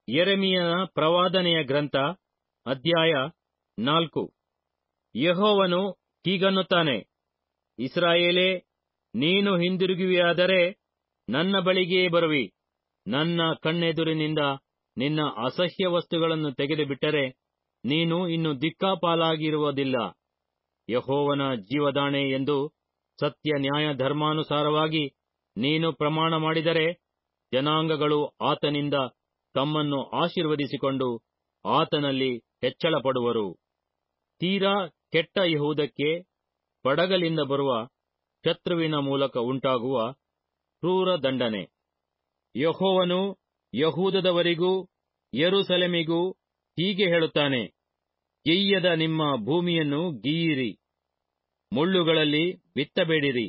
ಯೆರೆಮೀಯನ ಪ್ರವಾದನೆಯ ಗ್ರಂಥ ಅಧ್ಯಾಯ ನಾಲ್ಕು ಯೆಹೋವನು ಹೀಗನ್ನುತ್ತಾನೆ ಇಸ್ರಾಯೇಲೇ ನೀನು ಹಿಂದಿರುಗುವಿಯಾದರೆ ನನ್ನ ಬಳಿಗೇ ಬರುವಿ ನನ್ನ ಕಣ್ಣೆದುರಿನಿಂದ ನಿನ್ನ ಅಸಹ್ಯ ವಸ್ತುಗಳನ್ನು ತೆಗೆದುಬಿಟ್ಟರೆ ನೀನು ಇನ್ನು ದಿಕ್ಕಾಪಾಲಾಗಿರುವುದಿಲ್ಲ ಯಹೋವನ ಜೀವದಾಣೆ ಎಂದು ಸತ್ಯ ನ್ಯಾಯ ಧರ್ಮಾನುಸಾರವಾಗಿ ನೀನು ಪ್ರಮಾಣ ಮಾಡಿದರೆ ಜನಾಂಗಗಳು ಆತನಿಂದ ತಮ್ಮನ್ನು ಆಶೀರ್ವದಿಸಿಕೊಂಡು ಆತನಲ್ಲಿ ಹೆಚ್ಚಳಪಡುವರು ತೀರಾ ಕೆಟ್ಟ ಯಹೂದಕ್ಕೆ ಬಡಗಲಿಂದ ಬರುವ ಶತ್ರುವಿನ ಮೂಲಕ ಉಂಟಾಗುವ ಕ್ರೂರ ದಂಡನೆ ಯಹೋವನು ಯಹೂದದವರಿಗೂ ಯೆರೂಸಲೇಮಿಗೂ ಹೀಗೆ ಹೇಳುತ್ತಾನೆ ಗೀಯದ ನಿಮ್ಮ ಭೂಮಿಯನ್ನು ಗೀಯಿರಿ ಮುಳ್ಳುಗಳಲ್ಲಿ ಬಿತ್ತಬೇಡಿರಿ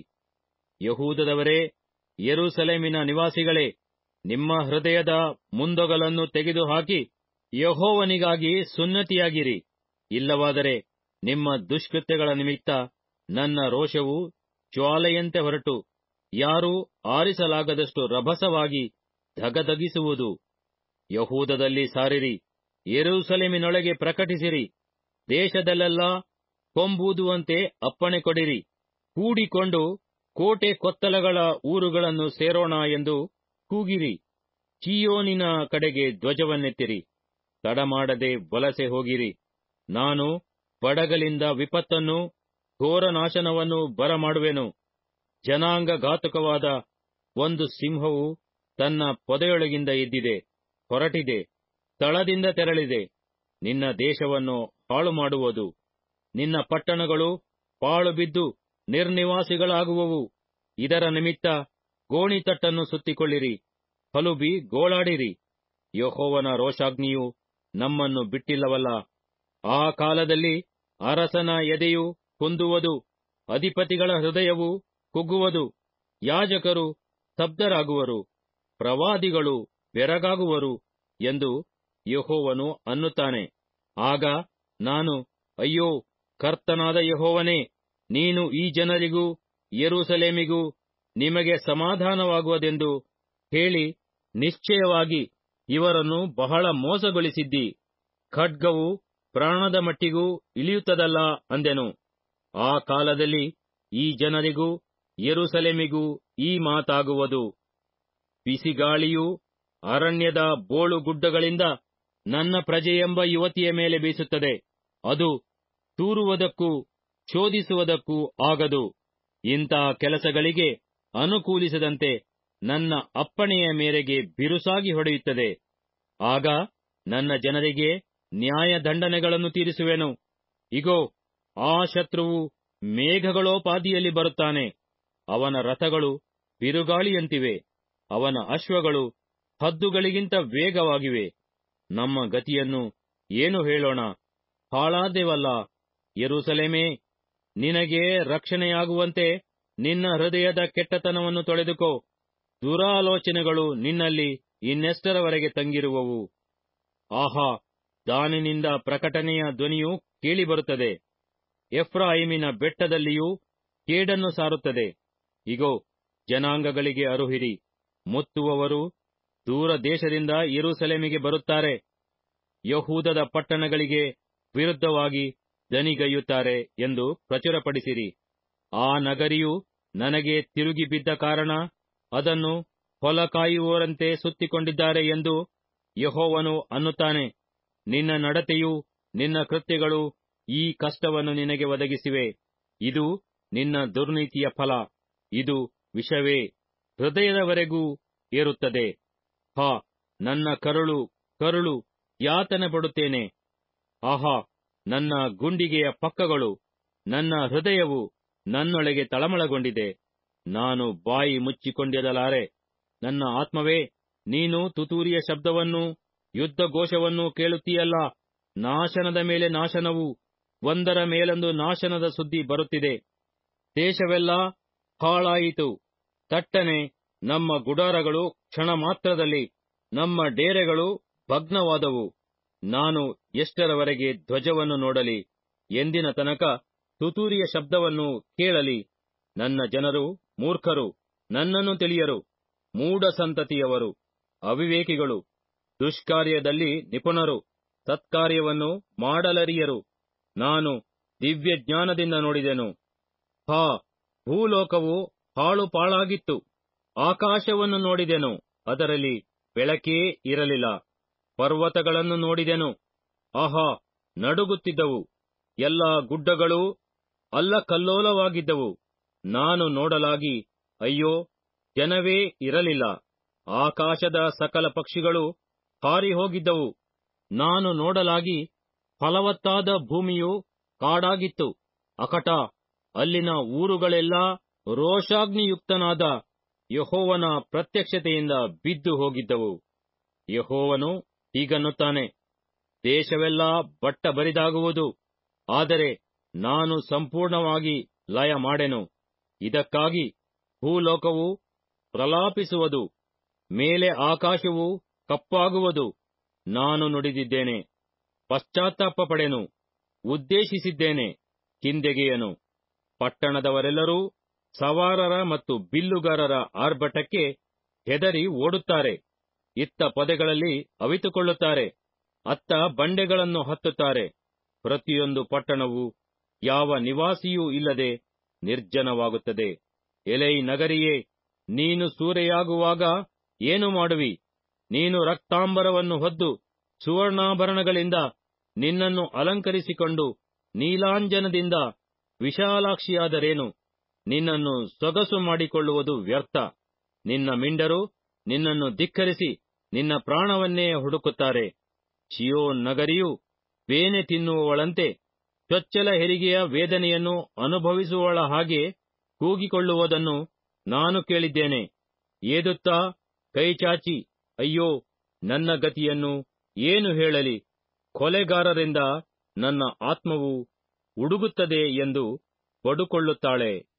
ಯಹೂದದವರೇ ಯೆರೂಸಲೇಮಿನ ನಿವಾಸಿಗಳೇ ನಿಮ್ಮ ಹೃದಯದ ಮುಂದೊಗಲನ್ನು ತೆಗೆದುಹಾಕಿ ಯಹೋವನಿಗಾಗಿ ಸುನ್ನತಿಯಾಗಿರಿ ಇಲ್ಲವಾದರೆ ನಿಮ್ಮ ದುಷ್ಕೃತ್ಯಗಳ ನಿಮಿತ್ತ ನನ್ನ ರೋಷವು ಜ್ವಾಲೆಯಂತೆ ಹೊರಟು ಯಾರೂ ಆರಿಸಲಾಗದಷ್ಟು ರಭಸವಾಗಿ ಧಗಧಗಿಸುವುದು ಯಹೂದದಲ್ಲಿ ಸಾರಿರಿ ಯೆರೂಸಲೇಮಿನೊಳಗೆ ಪ್ರಕಟಿಸಿರಿ ದೇಶದಲ್ಲೆಲ್ಲಾ ಕೊಂಬೂದುವಂತೆ ಅಪ್ಪಣೆ ಕೊಡಿರಿ ಕೂಡಿಕೊಂಡು ಕೋಟೆ ಕೊತ್ತಲಗಳ ಊರುಗಳನ್ನು ಸೇರೋಣ ಎಂದು ಕೂಗಿರಿ ಚೀಯೋನಿನ ಕಡೆಗೆ ಧ್ವಜವನ್ನೆತ್ತಿರಿ ತಡಮಾಡದೆ ವಲಸೆ ಹೋಗಿರಿ ನಾನು ಬಡಗಲಿಂದ ವಿಪತ್ತನ್ನು ಘೋರನಾಶನವನ್ನು ಬರಮಾಡುವೆನು ಜನಾಂಗ ಘಾತುಕವಾದ ಒಂದು ಸಿಂಹವು ತನ್ನ ಪೊದೆಯೊಳಗಿಂದ ಎದ್ದಿದೆ ಹೊರಟಿದೆ ತಳದಿಂದ ತೆರಳಿದೆ ನಿನ್ನ ದೇಶವನ್ನು ಹಾಳು ಮಾಡುವುದು ನಿನ್ನ ಪಟ್ಟಣಗಳು ಪಾಳು ಬಿದ್ದು ನಿರ್ನಿವಾಸಿಗಳಾಗುವವು ಇದರ ನಿಮಿತ್ತ ಗೋಣಿತಟ್ಟನ್ನು ಸುತ್ತಿಕೊಳ್ಳಿರಿ ಹಲುಬಿ ಗೋಳಾಡಿರಿ ಯಹೋವನ ರೋಷಾಗ್ನಿಯು ನಮ್ಮನ್ನು ಬಿಟ್ಟಿಲ್ಲವಲ್ಲ ಆ ಕಾಲದಲ್ಲಿ ಅರಸನ ಎದೆಯು ಕುಂದುವುದು ಅಧಿಪತಿಗಳ ಹೃದಯವು ಕುಗ್ಗುವುದು ಯಾಜಕರು ಸ್ತಬ್ಧರಾಗುವರು ಪ್ರವಾದಿಗಳು ಬೆರಗಾಗುವರು ಎಂದು ಯಹೋವನು ಅನ್ನುತ್ತಾನೆ ಆಗ ನಾನು ಅಯ್ಯೋ ಕರ್ತನಾದ ಯಹೋವನೇ ನೀನು ಈ ಜನರಿಗೂ ಯೆರೂಸಲೇಮಿಗೂ ನಿಮಗೆ ಸಮಾಧಾನವಾಗುವುದೆಂದು ಹೇಳಿ ನಿಶ್ಚಯವಾಗಿ ಇವರನ್ನು ಬಹಳ ಮೋಸಗೊಳಿಸಿದ್ದಿ ಖಡ್ಗವು ಪ್ರಾಣದ ಮಟ್ಟಿಗೂ ಇಳಿಯುತ್ತದಲ್ಲ ಅಂದೆನು ಆ ಕಾಲದಲ್ಲಿ ಈ ಜನರಿಗೂ ಯೆರೂಸಲೇಮಿಗೂ ಈ ಮಾತಾಗುವುದು ಬಿಸಿಗಾಳಿಯು ಅರಣ್ಯದ ಬೋಳು ಗುಡ್ಡಗಳಿಂದ ನನ್ನ ಪ್ರಜೆಯೆಂಬ ಯುವತಿಯ ಮೇಲೆ ಬೀಸುತ್ತದೆ ಅದು ತೂರುವುದಕ್ಕೂ ಶೋಧಿಸುವುದಕ್ಕೂ ಆಗದು ಇಂಥ ಕೆಲಸಗಳಿಗೆ ಅನುಕೂಲಿಸದಂತೆ ನನ್ನ ಅಪ್ಪಣೆಯ ಮೇರೆಗೆ ಬಿರುಸಾಗಿ ಹೊಡೆಯುತ್ತದೆ ಆಗ ನನ್ನ ಜನರಿಗೆ ನ್ಯಾಯ ದಂಡನೆಗಳನ್ನು ತೀರಿಸುವೆನು ಇಗೋ ಆ ಶತ್ರುವು ಮೇಘಗಳೋಪಾದಿಯಲ್ಲಿ ಬರುತ್ತಾನೆ ಅವನ ರಥಗಳು ಬಿರುಗಾಳಿಯಂತಿವೆ ಅವನ ಅಶ್ವಗಳು ಹದ್ದುಗಳಿಗಿಂತ ವೇಗವಾಗಿವೆ ನಮ್ಮ ಗತಿಯನ್ನು ಏನು ಹೇಳೋಣ ಹಾಳಾದೆವಲ್ಲ ಯೆರೂಸಲೇಮೇ ನಿನಗೆ ರಕ್ಷಣೆಯಾಗುವಂತೆ ನಿನ್ನ ಹೃದಯದ ಕೆಟ್ಟತನವನ್ನು ತೊಳೆದುಕೋ ದುರಾಲೋಚನೆಗಳು ನಿನ್ನಲ್ಲಿ ಇನ್ನೆಷ್ಟರವರೆಗೆ ತಂಗಿರುವವು ಆಹಾ ದಾನಿನಿಂದ ಪ್ರಕಟಣೆಯ ಧ್ವನಿಯು ಕೇಳಿಬರುತ್ತದೆ ಎಫ್ರಾಯಿಮಿನ ಬೆಟ್ಟದಲ್ಲಿಯೂ ಕೇಡನ್ನು ಸಾರುತ್ತದೆ ಇಗೋ ಜನಾಂಗಗಳಿಗೆ ಅರುಹಿರಿ ಮುತ್ತುವವರು ದೂರ ದೇಶದಿಂದ ಯೆರೂಸಲೇಮಿಗೆ ಬರುತ್ತಾರೆ ಯಹೂದದ ಪಟ್ಟಣಗಳಿಗೆ ವಿರುದ್ಧವಾಗಿ ದನಿಗೈಯುತ್ತಾರೆ ಎಂದು ಪ್ರಚುರಪಡಿಸಿರಿ ಆ ನಗರಿಯು ನನಗೆ ತಿರುಗಿ ಬಿದ್ದ ಕಾರಣ ಅದನ್ನು ಹೊಲ ಕಾಯುವವರಂತೆ ಸುತ್ತಿಕೊಂಡಿದ್ದಾರೆ ಎಂದು ಯಹೋವನು ಅನ್ನುತ್ತಾನೆ ನಿನ್ನ ನಡತೆಯೂ ನಿನ್ನ ಕೃತ್ಯಗಳು ಈ ಕಷ್ಟವನ್ನು ನಿನಗೆ ಒದಗಿಸಿವೆ ಇದು ನಿನ್ನ ದುರ್ನೀತಿಯ ಫಲ ಇದು ವಿಷವೇ ಹೃದಯದವರೆಗೂ ಏರುತ್ತದೆ ಹಾ ನನ್ನ ಕರುಳು ಕರುಳು ಯಾತನೆ ಪಡುತ್ತೇನೆ ಆಹಾ ನನ್ನ ಗುಂಡಿಗೆಯ ಪಕ್ಕಗಳು ನನ್ನ ಹೃದಯವು ನನ್ನೊಳಗೆ ತಳಮಳಗೊಂಡಿದೆ ನಾನು ಬಾಯಿ ಮುಚ್ಚಿಕೊಂಡಿರಲಾರೆ ನನ್ನ ಆತ್ಮವೇ ನೀನು ತುತೂರಿಯ ಶಬ್ದವನ್ನೂ ಯುದ್ಧ ಘೋಷವನ್ನೂ ಕೇಳುತ್ತೀಯಲ್ಲ ನಾಶನದ ಮೇಲೆ ನಾಶನವು ಒಂದರ ಮೇಲೊಂದು ನಾಶನದ ಸುದ್ದಿ ಬರುತ್ತಿದೆ ದೇಶವೆಲ್ಲ ಹಾಳಾಯಿತು ತಟ್ಟನೆ ನಮ್ಮ ಗುಡಾರಗಳು ಕ್ಷಣ ಮಾತ್ರದಲ್ಲಿ ನಮ್ಮ ಡೇರೆಗಳು ಭಗ್ನವಾದವು ನಾನು ಎಷ್ಟರವರೆಗೆ ಧ್ವಜವನ್ನು ನೋಡಲಿ ಎಂದಿನ ತನಕ ತುತೂರಿಯ ಶಬ್ದವನ್ನು ಕೇಳಲಿ ನನ್ನ ಜನರು ಮೂರ್ಖರು ನನ್ನನ್ನು ತಿಳಿಯರು ಮೂಢ ಸಂತತಿಯವರು ಅವಿವೇಕಿಗಳು ದುಷ್ಕಾರ್ಯದಲ್ಲಿ ನಿಪುಣರು ಸತ್ಕಾರ್ಯವನ್ನು ಮಾಡಲರಿಯರು ನಾನು ದಿವ್ಯ ಜ್ಞಾನದಿಂದ ನೋಡಿದೆನು ಹಾ ಭೂಲೋಕವು ಹಾಳು ಪಾಳಾಗಿತ್ತು ಆಕಾಶವನ್ನು ನೋಡಿದೆನು ಅದರಲ್ಲಿ ಬೆಳಕೇ ಇರಲಿಲ್ಲ ಪರ್ವತಗಳನ್ನು ನೋಡಿದೆನು ಆಹಾ ನಡುಗುತ್ತಿದ್ದವು ಎಲ್ಲಾ ಗುಡ್ಡಗಳೂ ಅಲ್ಲಕಲ್ಲೋಲವಾಗಿದ್ದವು ನಾನು ನೋಡಲಾಗಿ ಅಯ್ಯೋ ಜನವೇ ಇರಲಿಲ್ಲ ಆಕಾಶದ ಸಕಲ ಪಕ್ಷಿಗಳು ಹಾರಿ ಹೋಗಿದ್ದವು ನಾನು ನೋಡಲಾಗಿ ಫಲವತ್ತಾದ ಭೂಮಿಯು ಕಾಡಾಗಿತ್ತು ಅಕಟ ಅಲ್ಲಿನ ಊರುಗಳೆಲ್ಲಾ ರೋಷಾಗ್ನಿಯುಕ್ತನಾದ ಯಹೋವನ ಪ್ರತ್ಯಕ್ಷತೆಯಿಂದ ಬಿದ್ದು ಹೋಗಿದ್ದವು ಯಹೋವನು ಹೀಗನ್ನುತ್ತಾನೆ ದೇಶವೆಲ್ಲಾ ಬಟ್ಟ ಬರಿದಾಗುವುದು ಆದರೆ ನಾನು ಸಂಪೂರ್ಣವಾಗಿ ಲಯ ಮಾಡೆನು ಇದಕ್ಕಾಗಿ ಭೂಲೋಕವು ಪ್ರಲಾಪಿಸುವುದು ಮೇಲೆ ಆಕಾಶವು ಕಪ್ಪಾಗುವುದು ನಾನು ನುಡಿದಿದ್ದೇನೆ ಪಶ್ಚಾತ್ತಾಪ ಪಡೆನು ಉದ್ದೇಶಿಸಿದ್ದೇನೆ ಹಿಂದೆಗೆಯನು ಪಟ್ಟಣದವರೆಲ್ಲರೂ ಸವಾರರ ಮತ್ತು ಬಿಲ್ಲುಗಾರರ ಆರ್ಭಟಕ್ಕೆ ಹೆದರಿ ಓಡುತ್ತಾರೆ ಇತ್ತ ಪೊದೆಗಳಲ್ಲಿ ಅವಿತುಕೊಳ್ಳುತ್ತಾರೆ ಅತ್ತ ಬಂಡೆಗಳನ್ನು ಹತ್ತುತ್ತಾರೆ ಪ್ರತಿಯೊಂದು ಪಟ್ಟಣವು ಯಾವ ನಿವಾಸಿಯೂ ಇಲ್ಲದೆ ನಿರ್ಜನವಾಗುತ್ತದೆ ಎಲೈ ನಗರಿಯೇ ನೀನು ಸೂರೆಯಾಗುವಾಗ ಏನು ಮಾಡುವಿ ನೀನು ರಕ್ತಾಂಬರವನ್ನು ಹೊದ್ದು ಸುವರ್ಣಾಭರಣಗಳಿಂದ ನಿನ್ನನ್ನು ಅಲಂಕರಿಸಿಕೊಂಡು ನೀಲಾಂಜನದಿಂದ ವಿಶಾಲಾಕ್ಷಿಯಾದರೇನು ನಿನ್ನನ್ನು ಸೊಗಸು ಮಾಡಿಕೊಳ್ಳುವುದು ವ್ಯರ್ಥ ನಿನ್ನ ಮಿಂಡರು ನಿನ್ನನ್ನು ಧಿಕ್ಕರಿಸಿ ನಿನ್ನ ಪ್ರಾಣವನ್ನೇ ಹುಡುಕುತ್ತಾರೆ ಚಿಯೋನ್ ನಗರಿಯು ಬೇನೆ ತಿನ್ನುವವಳಂತೆ ಚೊಚ್ಚಲ ಹೆರಿಗೆಯ ವೇದನೆಯನ್ನು ಅನುಭವಿಸುವವಳ ಹಾಗೆ ಕೂಗಿಕೊಳ್ಳುವುದನ್ನು ನಾನು ಕೇಳಿದ್ದೇನೆ ಏದುತ್ತಾ ಕೈಚಾಚಿ ಅಯ್ಯೋ ನನ್ನ ಗತಿಯನ್ನು ಏನು ಹೇಳಲಿ ಕೊಲೆಗಾರರಿಂದ ನನ್ನ ಆತ್ಮವು ಉಡುಗುತ್ತದೆ ಎಂದು ಬಡುಕೊಳ್ಳುತ್ತಾಳೆ